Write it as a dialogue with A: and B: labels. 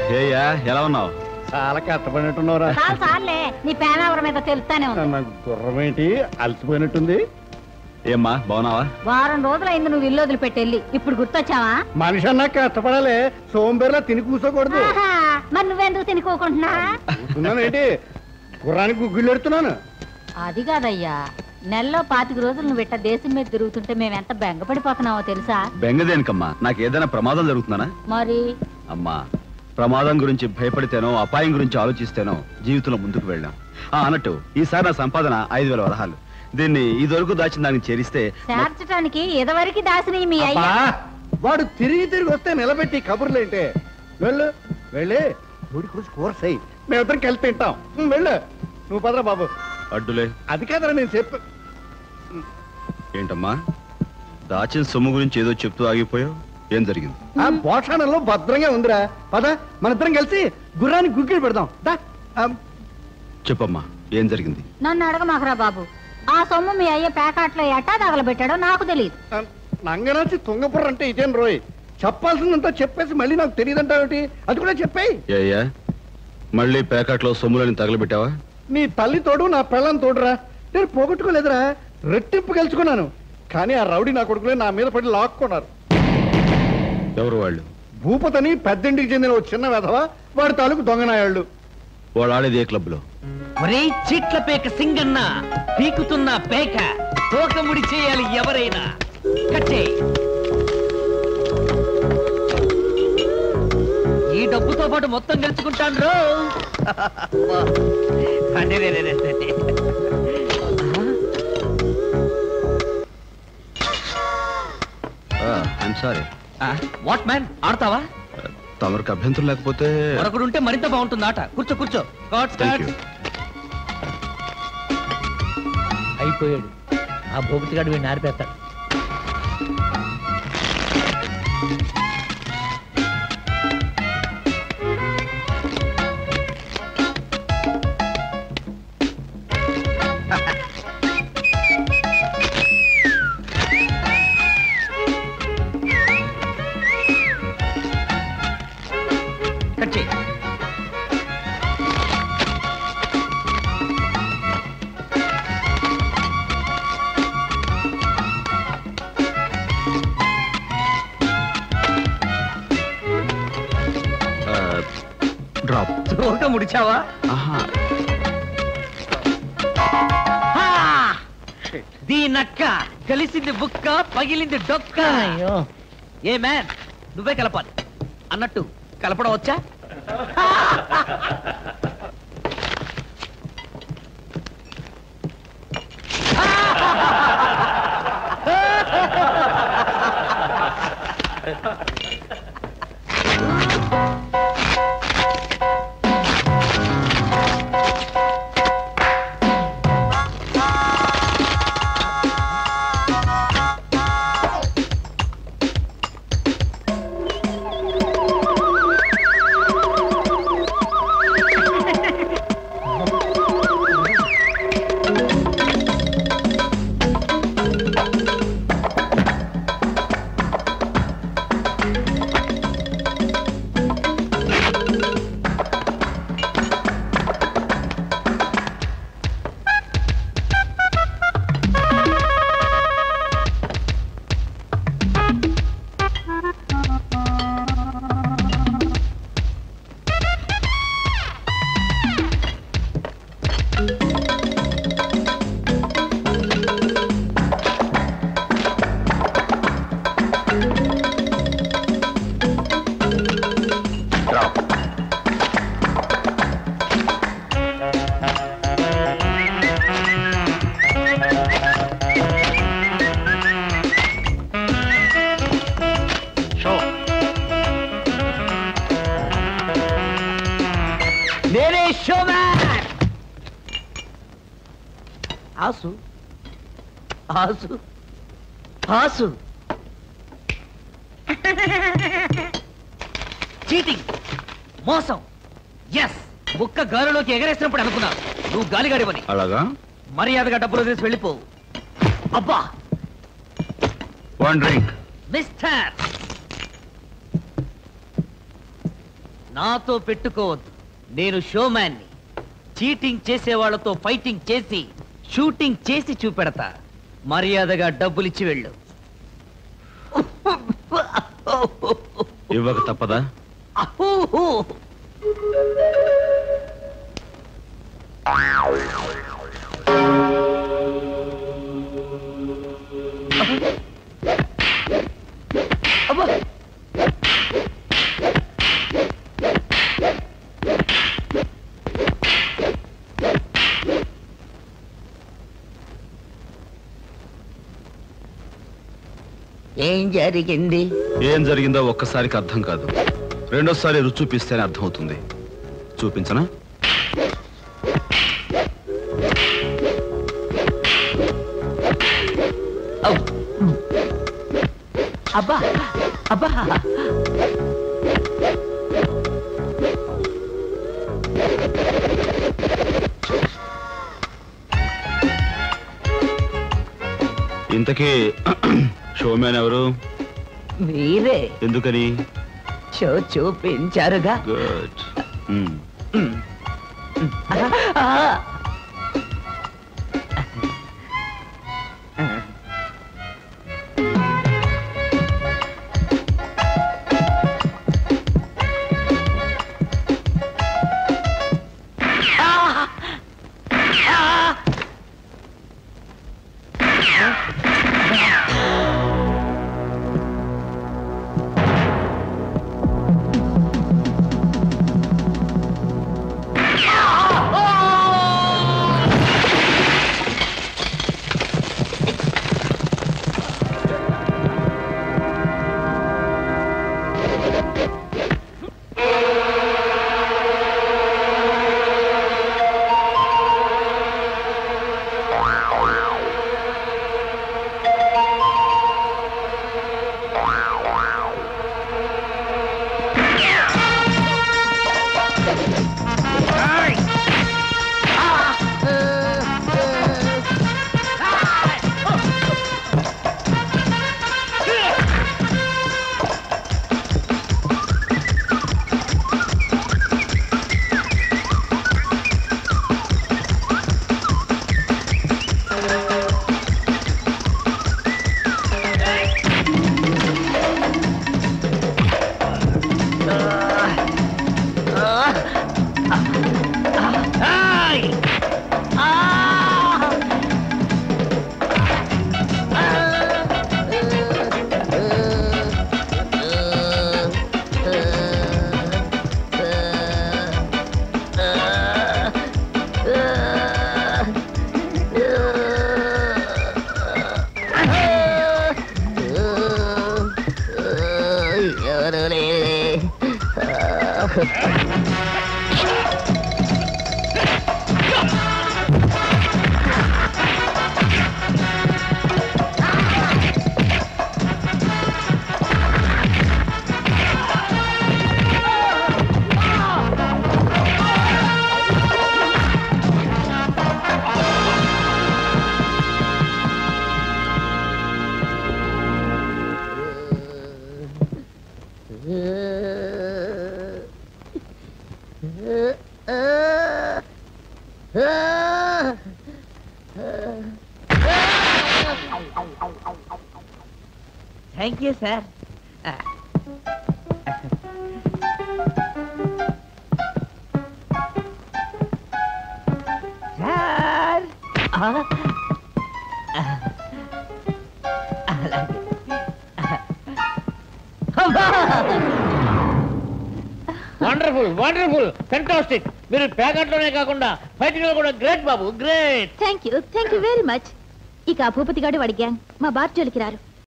A: ఏయ్యా ఎలా ఉన్నావు
B: చాలా కష్టపడినట్టున్నారా
C: చాలు చాలులే నీ పేనావరం మీద తెలుస్తానే ఉంది
B: నాకు గుర్రం ఏంటి అలసిపోయినట్టుంది
A: ఏమ్మా బాగున్నావా
C: వారం రోజులైంది నువ్వు ఇల్లు వదిలిపెట్టి వెళ్ళి ఇప్పుడు గుర్తొచ్చావా
B: మనిషి అన్నా కష్టపడాలి సోంబేర్లా తిని కూర్చోకూడదు
C: ఆహా, మరి నువ్వెందుకు తినుకోకుంటున్నా
B: కూర్చున్నానేంటి గుర్రానికి గుగ్గిళ్ళు ఎడుతున్నాను
C: అది కాదయ్యా నెలలో పాతిక రోజులు నువ్వు ఇట్ట దేశం మీద తిరుగుతుంటే మేము ఎంత బెంగపడిపోతున్నావో తెలుసా
A: బెంగదేనికమ్మా నాకు ఏదైనా ప్రమాదం జరుగుతుందనా
C: మరి
A: అమ్మా ప్రమాదం గురించి భయపడితేనో అపాయం గురించి ఆలోచిస్తేనో జీవితంలో ముందుకు వెళ్ళాం ఆ అన్నట్టు ఈసారి నా సంపాదన ఐదు వేల వరహాలు దీన్ని ఇదివరకు దాచిన దానికి చేరిస్తే
C: చేర్చడానికి ఇదివరకు దాసిని మీ
B: అబ్బా,
C: అయ్యా
B: వాడు తిరిగి తిరిగి వస్తే నిలబెట్టి కబుర్లు ఏంటే వెళ్ళు వెళ్ళి గుడి కూర్చు కూరసై మేమిద్దరం కలిసి తింటాం ఉం, వెళ్ళు నువ్వు పదరా బాబు
A: అడ్డులే
B: అది కాదరా నేను చెప్పు
A: ఏంటమ్మా దాచిన సొమ్ము గురించి ఏదో చెప్తూ ఆగిపోయావు ఏం జరిగింది
B: ఆ భోషణంలో భద్రంగా ఉందిరా పద మన ఇద్దరం కలిసి గుర్రానికి గుగ్గిళ్ళు పెడదాం దా. ఆ,
A: చెప్పమ్మా ఏం జరిగింది
C: నన్ను అడగమాకరా బాబు ఆ సొమ్ము మీ అయ్య ప్యాకాట్లో ఎట్టా తగలబెట్టాడో నాకు తెలియదు
B: ఆ, నంగనాచి తుంగపుర్ర అంటే ఇదేం రోయ్ చెప్పాల్సిందంతా చెప్పేసి మళ్ళీ నాకు తెలియదంటావేటి అది కూడా చెప్పేయి
A: ఏయ్యా మళ్ళీ ప్యాకెట్లో సొమ్ములని తగలబెట్టావా
B: నీ తల్లి తోడు నా పెళ్ళం తోడురా నేను పోగొట్టుకోలేదురా రెట్టింపు గెలుచుకున్నాను కానీ ఆ రౌడీ నా కొడుకులే నా మీద పడి లాక్కున్నారు
A: ఎవరు వాళ్ళు
B: భూపతని పెద్దింటికి చెందిన ఓ చిన్న వెధవ వాడి తాలూకు దొంగనాయాళ్ళు
A: వాళ్ళు ఆడేది ఏ క్లబ్లో
D: ఒరే చీట్ల పేక సింగన్న పీకుతున్న పేక తోకముడి చేయాలి ఎవరైనా కట్టే ఈ డబ్బుతో పాటు మొత్తం గెలుచుకుంటాను రో అదే, రే, రే, రే, రే.
A: ఐఎమ్ సారీ
D: ఆ, వాట్ మ్యాన్ ఆడతావా
A: తమరికి అభ్యంతరం లేకపోతే
D: మరొకడుంటే మరింత బాగుంటుంది ఆట కూర్చో కూర్చో గాడ్
A: థ్యాంక్ యూ
D: అయిపోయాడు ఆ భోగితిగాడు వీడిని ఆరిపేస్తాడు కట్ చేయి
A: డ్రాప్
D: తోక ముడిచావా
A: ఆహా
D: హా! దీనక్క కలిసింది బుక్క పగిలింది డొక్క ఏ మ్యాన్ నువ్వే కలపాలి అన్నట్టు కలపడం వచ్చా
A: డ్రాప్ షో
D: నేనే షోమ్యాన్ ఆసు ఆసు ఆసు చీటింగ్ మోసం ఎస్ ముక్క గాలిలోకి ఎగరేసినప్పుడు అనుకున్నా నువ్వు గాలిగాడివని
A: అలాగా
D: మర్యాదగా డబ్బులు తీసి వెళ్ళిపోవు అబ్బా
A: వన్ డ్రింక్
D: మిస్టర్ నాతో పెట్టుకోవద్దు నేను షోమ్యాన్ని చీటింగ్ చేసే వాళ్ళతో ఫైటింగ్ చేసి షూటింగ్ చేసి చూపెడతా మర్యాదగా డబ్బులిచ్చి వెళ్ళు
A: ఇవ్వక తప్పదా
D: ఏం జరిగింది
A: ఏం జరిగిందో ఒక్కసారికి అర్థం కాదు రెండోసారి రుచి చూపిస్తేనే అర్థం అవుతుంది చూపించనా
D: అబ్బా అబ్బా
A: ఇంతకీ షోమ్యాన్ ఎవరు
D: మీరే
A: ఎందుకని
D: షో చూపించారుగా
A: గుడ్
D: ఆ. ఆయ్! ఆ! ఎవరు లేరే థ్యాంక్ యూ సార్ సార్ అలాగే వండర్ఫుల్ వండర్ఫుల్ ఫెంటాస్టిక్ మీరు ప్యాకెట్లోనే కాకుండా ఫైటింగ్ లో కూడా గ్రేట్ బాబు great
E: thank you thank you very much ఇక ఆ భూపతి గాడు వాడి గ్యాంగ్ మా బార్ జోలికి రారు